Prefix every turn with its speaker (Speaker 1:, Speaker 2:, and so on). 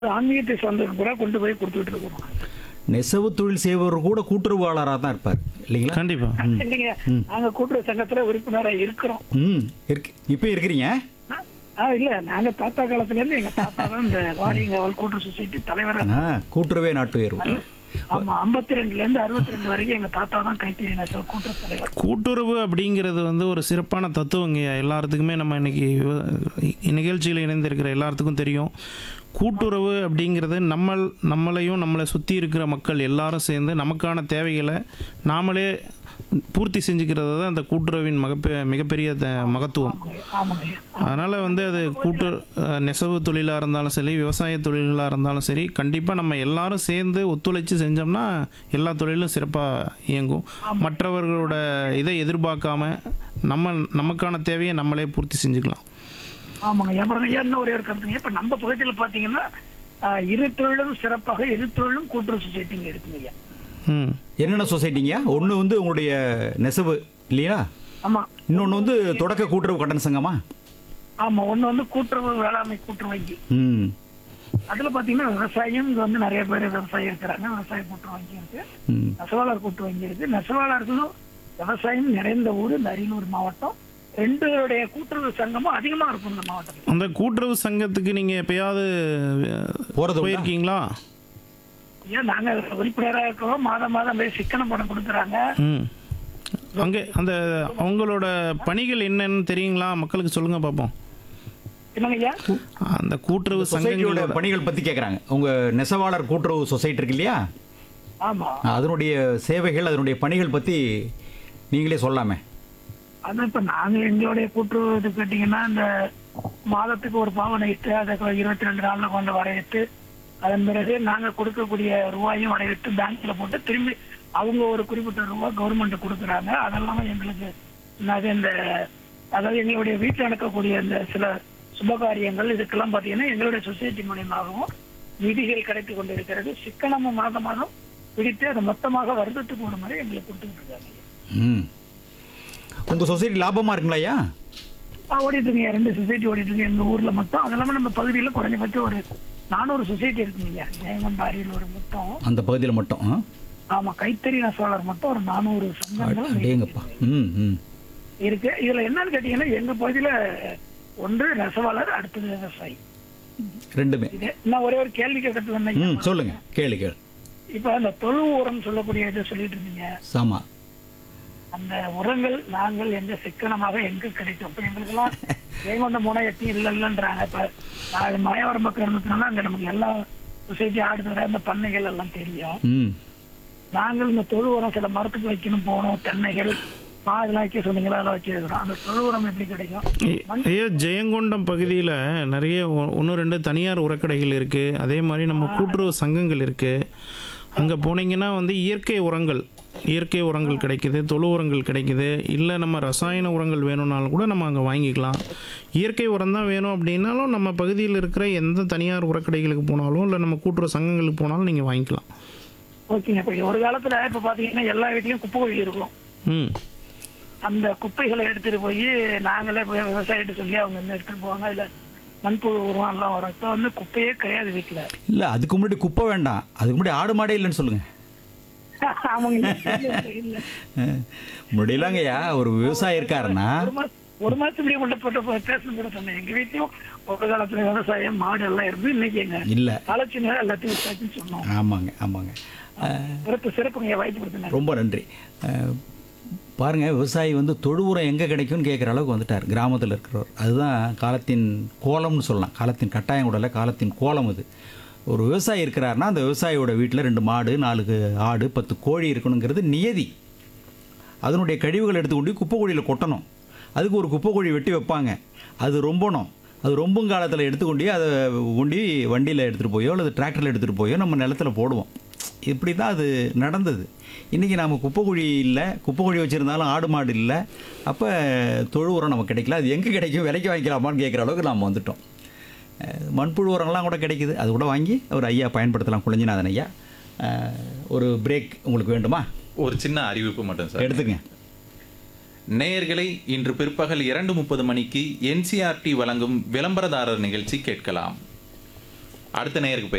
Speaker 1: ஆன்மீகத்தை சார்ந்தவங்க கூட கொண்டு போய் கொடுத்துட்டு இருக்கோம்
Speaker 2: நெசவு தொழில் செய்பவர் கூட கூட்டுறவாளராக தான் இருப்பார் இல்லைங்களா
Speaker 3: கண்டிப்பா
Speaker 1: இல்லைங்க நாங்க கூட்டுறவு சங்கத்துல உறுப்பினரா இருக்கிறோம்
Speaker 2: ம் இருக்கு இப்போ இருக்கிறீங்க
Speaker 1: ஆ, ஆ இல்ல நாங்க தாத்தா காலத்துல இருந்து எங்க தாத்தா தான் இந்த வாரியங்காவல் கூட்டுறவு சொசைட்டி தலைவரா
Speaker 2: ஆ கூட்டுறவே நாட்டு உயர்வு
Speaker 1: ஆமா ஐம்பத்தி ரெண்டுல இருந்து அறுபத்தி ரெண்டு வரைக்கும் எங்க தாத்தா தான் கைத்தறி நெசவு கூட்டுறவு தலைவர்
Speaker 3: கூட்டுறவு அப்படிங்கிறது வந்து ஒரு சிறப்பான தத்துவங்க எல்லாத்துக்குமே நம்ம இன்னைக்கு விவ- நிகழ்ச்சியில் இணைந்திருக்கிற எல்லாத்துக்கும் தெரியும் கூட்டுறவு அப்படிங்கிறது நம்ம நம்மளையும் நம்மளை சுற்றி இருக்கிற மக்கள் எல்லாரும் சேர்ந்து நமக்கான தேவைகளை நாமளே பூர்த்தி செஞ்சுக்கிறது தான் அந்த கூட்டுறவின் மகப்பெ மிகப்பெரிய த- மகத்துவம்
Speaker 1: ஆமாங்க
Speaker 3: அதனால் வந்து அது கூட்டு அஹ், நெசவு தொழிலாக இருந்தாலும் சரி விவசாய தொழிலாக இருந்தாலும் சரி கண்டிப்பாக நம்ம எல்லாரும் சேர்ந்து ஒத்துழைச்சு செஞ்சோம்னா எல்லா தொழிலும் சிறப்பாக இயங்கும் மற்றவர்களோட இதை எதிர்பார்க்காம நம்ம நமக்கான தேவையை நம்மளே பூர்த்தி செஞ்சுக்கலாம்
Speaker 1: ஆமாங்க அப்புறம் ஐயா இன்னும் ஒரே ஒரு கருத்துங்க இப்ப நம்ம பகுதியில் பாத்தீங்கன்னா ஆ, இரு தொழிலும் சிறப்பாக இரு தொழிலும் கூட்டுறவு சொசைட்டிங்க இருக்குங்க ஐயா
Speaker 3: ம்
Speaker 2: என்னென்ன சொசைட்டிங்க ஒன்று வந்து உங்களுடைய நெசவு இல்லையா
Speaker 1: ஆமா
Speaker 2: இன்னொன்று வந்து தொடக்க கூட்டுறவு கட்டண சங்கமா
Speaker 1: ஆமா ஒண்ணு வந்து கூட்டுறவு வேளாண்மை கூட்டுறவு வங்கி
Speaker 2: ம்
Speaker 1: அதுல பாத்தீங்கன்னா விவசாயம் இங்க வந்து நிறைய பேர் விவசாயம் இருக்கிறாங்க விவசாய கூட்டுறவு வங்கி இருக்கு
Speaker 2: ம்
Speaker 1: நெசவாளர் கூட்டுறவு வங்கி இருக்கு நெசவாளர்களும் விவசாயம் நிறைந்த ஊர் இந்த அரியலூர் மாவட்டம் ரெண்டுடைய கூட்டுறவு சங்கமும் அதிகமா இருக்கும் இந்த மாவட்டத்தில்
Speaker 3: அந்த கூட்டுறவு சங்கத்துக்கு நீங்கள் எப்பயாவது அஹ்,
Speaker 2: போறது உண்டா?
Speaker 3: போயிருக்கீங்களா
Speaker 1: ஏன் நாங்க உறுப்பினராக இருக்கிறோம் மாதம் மாதம் போய் சிக்கன பணம் கொடுக்குறாங்க
Speaker 3: ம் அங்கே அந்த அவங்களோட பணிகள் என்னன்னு தெரியுங்களா மக்களுக்கு சொல்லுங்கள் பார்ப்போம்
Speaker 1: என்னங்க ஐயா
Speaker 3: அந்த கூட்டுறவு
Speaker 2: சொசைட்டியோட
Speaker 3: சங்கங்களோட
Speaker 2: பணிகள் பற்றி கேட்குறாங்க உங்கள் நெசவாளர் கூட்டுறவு சொசைட்டி இருக்கு இல்லையா
Speaker 1: ஆமா
Speaker 2: அதனுடைய சேவைகள் அதனுடைய பணிகள் பற்றி நீங்களே சொல்லாமே
Speaker 1: அது இப்ப நாங்க எங்களுடைய கூட்டுறவு இது கேட்டீங்கன்னா இந்த மாதத்துக்கு ஒரு பாவனை இட்டு அதை இருபத்தி ரெண்டு நாள்ல கொண்டு வரையிட்டு அதன் பிறகு நாங்க கொடுக்கக்கூடிய ரூபாயும் வரையிட்டு பேங்க்ல போட்டு திரும்பி அவங்க ஒரு குறிப்பிட்ட ரூபாய் கவர்மெண்ட் கொடுக்குறாங்க அதெல்லாம் எங்களுக்கு அது இந்த அதாவது எங்களுடைய வீட்டில் நடக்கக்கூடிய இந்த சில சுபகாரியங்கள் இதுக்கெல்லாம் பாத்தீங்கன்னா எங்களுடைய சொசைட்டி மூலியமாகவும் நிதிகள் கிடைத்து கொண்டிருக்கிறது சிக்கனமும் மாதம் மாதம் பிடித்து அதை மொத்தமாக வருடத்துக்கு ஒரு முறை எங்களுக்கு கொடுத்துட்டு இருக்காங்க
Speaker 2: ம் உங்கள் சொசைட்டி லாபமாக இருக்குங்களா ஐயா
Speaker 1: ஆ, ஓடிட்டு இருக்கீங்க ரெண்டு சொசைட்டி ஓடிட்டு இருக்கு எங்க ஊர்ல மொத்தம் அது இல்லாம நம்ம பகுதியில குறைஞ்சபட்சம் ஒரு நானூறு சொசைட்டி இருக்குங்க ஜெயங்கொண்ட அரியலூர் மொத்தம்
Speaker 2: அந்த பகுதியில் மட்டும் ஆ?
Speaker 1: ஆமா கைத்தறி நெசவாளர் மட்டும் ஒரு நானூறு சங்கங்கள்
Speaker 2: அடேங்கப்பா ம் ம்
Speaker 1: இருக்கு இதுல என்னன்னு கேட்டீங்கன்னா எங்க பகுதியில ஒன்று நெசவாளர் அடுத்தது விவசாயி
Speaker 2: ரெண்டுமே
Speaker 1: இது நான் ஒரே ஒரு கேள்வி கேட்கறது
Speaker 2: ம்
Speaker 1: வந்தேன்
Speaker 2: சொல்லுங்க கேளு கேளு
Speaker 1: இப்ப அந்த தொழு உரம் சொல்லக்கூடிய இதை சொல்லிட்டு இருந்தீங்க
Speaker 2: சாமா
Speaker 1: அந்த உரங்கள் நாங்கள் எங்க சிக்கனமாக எங்க கிடைக்கும் இப்ப எங்களுக்கெல்லாம் ஜெயங்கொண்ட முனை எட்டி இல்ல இல்லைன்றாங்க இப்ப நான் மலையோரம் பக்கம் இருந்ததுனால அங்க நமக்கு எல்லா சொசைட்டி ஆடுதுற அந்த பண்ணைகள் எல்லாம் தெரியும்
Speaker 2: ம்
Speaker 1: நாங்கள் இந்த தொழு உரம் சில மரத்துக்கு வைக்கணும் போனோம் தென்னைகள் மா இதெல்லாம் வைக்க சொன்னீங்களா அதெல்லாம் வச்சிருக்கிறோம் அந்த தொழு உரம் எப்படி கிடைக்கும்
Speaker 3: ஐ- ஐயா ஜெயங்கொண்டம் பகுதியில் நிறைய ஒ- ஒன்று ரெண்டு தனியார் உரக்கடைகள் இருக்குது அதே மாதிரி நம்ம கூட்டுறவு சங்கங்கள் இருக்குது அங்கே போனீங்கன்னா வந்து இயற்கை உரங்கள் இயற்கை உரங்கள் கிடைக்குது தொழு உரங்கள் கிடைக்குது இல்லை நம்ம ரசாயன உரங்கள் வேணும்னாலும் கூட நம்ம அங்கே வாங்கிக்கலாம் இயற்கை உரம் தான் வேணும் அப்படின்னாலும் நம்ம பகுதியில் இருக்கிற எந்த தனியார் உரக்கடைகளுக்கு போனாலும் இல்லை நம்ம கூட்டுறவு சங்கங்களுக்கு போனாலும் நீங்கள் வாங்கிக்கலாம்
Speaker 1: ஓகேங்க இப்ப ஒரு காலத்துல இப்ப பாத்தீங்கன்னா எல்லா வீட்லயும் குப்பை கோழி இருக்கும்
Speaker 3: ம்
Speaker 1: அந்த குப்பைகளை எடுத்துட்டு போய் நாங்களே போய் விவசாயிட்டு சொல்லி அவங்க வந்து எடுத்துட்டு போவாங்க இல்ல மண்புழு உரம் எல்லாம் வரும் இப்ப வந்து குப்பையே கிடையாது வீட்டுல
Speaker 2: இல்லை அதுக்கு முன்னாடி குப்பை வேண்டாம் அதுக்கு முன்னாடி ஆடு மாடே இல்லைன்னு சொல்லுங்கள்
Speaker 1: அவங்க இல்ல
Speaker 2: முன்னாடிலாங்கய்யா ஒரு விவசாயி இருக்காருன்னா
Speaker 1: ஒரு மாசம் ஒரு மாசம் இப்படி கொண்டு போட்டு பேசணும் கூட சொன்னேன் எங்க வீட்லயும் ஒரு காலத்துல விவசாயம் மாடு எல்லாம் இருந்து இன்னைக்கு எங்க
Speaker 2: இல்லை
Speaker 1: ஆலோசனை எல்லாத்தையும் விசாரிச்சுன்னு சொன்னோம்
Speaker 2: ஆமாங்க ஆமாங்க அஹ்,
Speaker 1: சிறப்பு சிறப்புங்க வாய்ப்பு கொடுத்தேன்
Speaker 2: ரொம்ப நன்றி அஹ், பாருங்க விவசாயி வந்து தொழு உரம் எங்கே கிடைக்கும்னு கேட்குற அளவுக்கு வந்துட்டார் கிராமத்தில் இருக்கிறவர் அதுதான் காலத்தின் கோலம்னு சொல்லலாம் காலத்தின் கட்டாயம் கூட இல்லை காலத்தின் கோலம் அது ஒரு விவசாயி இருக்கிறாருன்னா அந்த விவசாயியோட வீட்டில் ரெண்டு மாடு நாலு ஆடு பத்து கோழி இருக்கணுங்கிறது நியதி அதனுடைய கழிவுகள் எடுத்து கொண்டு குப்பை குழியில் கொட்டணும் அதுக்கு ஒரு குப்பை குழி வெட்டி வைப்பாங்க அது ரொம்பணும் அது ரொம்பும் காலத்தில் எடுத்துக்கொண்டு அதை கொண்டு வண்டியில் எடுத்துகிட்டு போயோ அல்லது டிராக்டரில் எடுத்துகிட்டு போயோ நம்ம நிலத்துல போடுவோம் இப்படி தான் அது நடந்தது இன்றைக்கி நாம் குப்பை குழி இல்லை குப்பை குழி வச்சுருந்தாலும் ஆடு மாடு இல்லை அப்போ தொழு உரம் நமக்கு கிடைக்கல அது எங்கே கிடைக்கும் விலைக்கு வாங்கிக்கலாமான்னு கேட்குற அளவுக்கு நாம் வந்துட்டோம் அஹ் மண்புழு உரம்லாம் கூட கிடைக்குது அது கூட வாங்கி ஒரு ஐயா பயன்படுத்தலாம் குழஞ்சிநாதன் ஐயா அஹ் ஒரு பிரேக் உங்களுக்கு வேண்டுமா
Speaker 4: ஒரு சின்ன அறிவிப்பு மட்டும் சார்
Speaker 2: எடுத்துங்க
Speaker 4: நேயர்களை இன்று பிற்பகல் இரண்டு முப்பது மணிக்கு என்சிஆர்டி வழங்கும் விளம்பரதாரர் நிகழ்ச்சி கேட்கலாம் அடுத்த நேயருக்கு